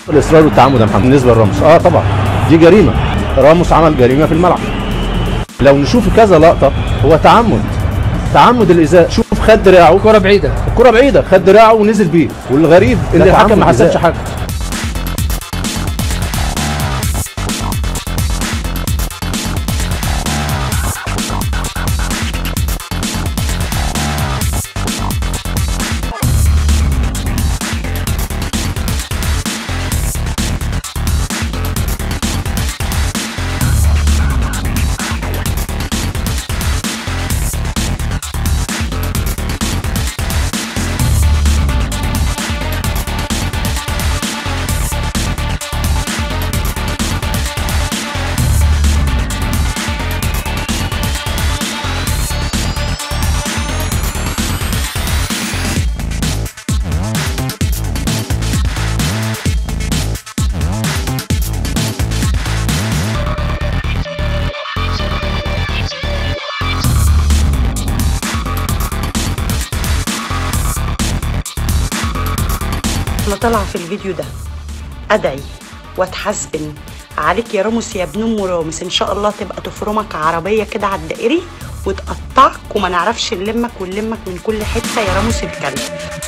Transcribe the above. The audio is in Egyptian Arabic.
الاصرار والتعمد يا محمد بالنسبه لراموس اه طبعا دي جريمه راموس عمل جريمه في الملعب لو نشوف كذا لقطه هو تعمد تعمد الازاء شوف خد دراعه كرة بعيدة الكره بعيده خد دراعه ونزل بيه والغريب ان ده الحكم ما تعمد حسبش إزاء. حاجه انا طالعه في الفيديو ده ادعي واتحزن عليك يا راموس يا ابن ام راموس ان شاء الله تبقى تفرمك عربيه كده على الدائري وتقطعك وما نعرفش نلمك ونلمك من كل حته يا راموس الكلب